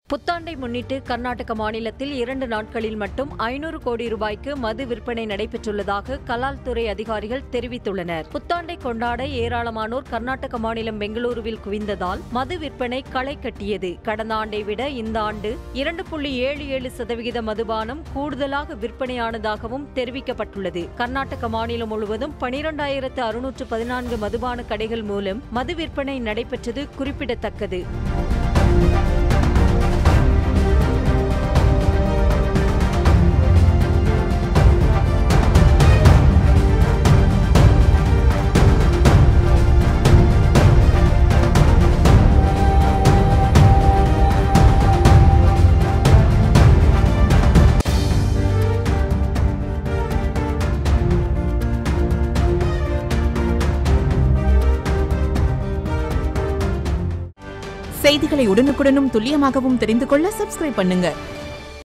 புத்தாண்டை முன்னிட்டு கர்நாடக மாநிலத்தில் இரண்டு நாட்களில் மட்டும் ஐநூறு கோடி ரூபாய்க்கு மது விற்பனை நடைபெற்றுள்ளதாக கலால் துறை அதிகாரிகள் தெரிவித்துள்ளனர் புத்தாண்டை கொண்டாட ஏராளமானோர் கர்நாடக மாநிலம் பெங்களூருவில் குவிந்ததால் மது விற்பனை களை கட்டியது கடந்த ஆண்டை விட இந்த ஆண்டு இரண்டு புள்ளி ஏழு ஏழு சதவிகித மதுபானம் கூடுதலாக விற்பனையானதாகவும் தெரிவிக்கப்பட்டுள்ளது கர்நாடக மாநிலம் முழுவதும் பனிரெண்டாயிரத்து அறுநூற்று பதினான்கு மதுபான கடைகள் மூலம் மது விற்பனை நடைபெற்றது குறிப்பிடத்தக்கது செய்திகளை உடனுக்குடனும் துல்லியமாகவும் தெரிந்து கொள்ள சப்ஸ்கிரைப் பண்ணுங்க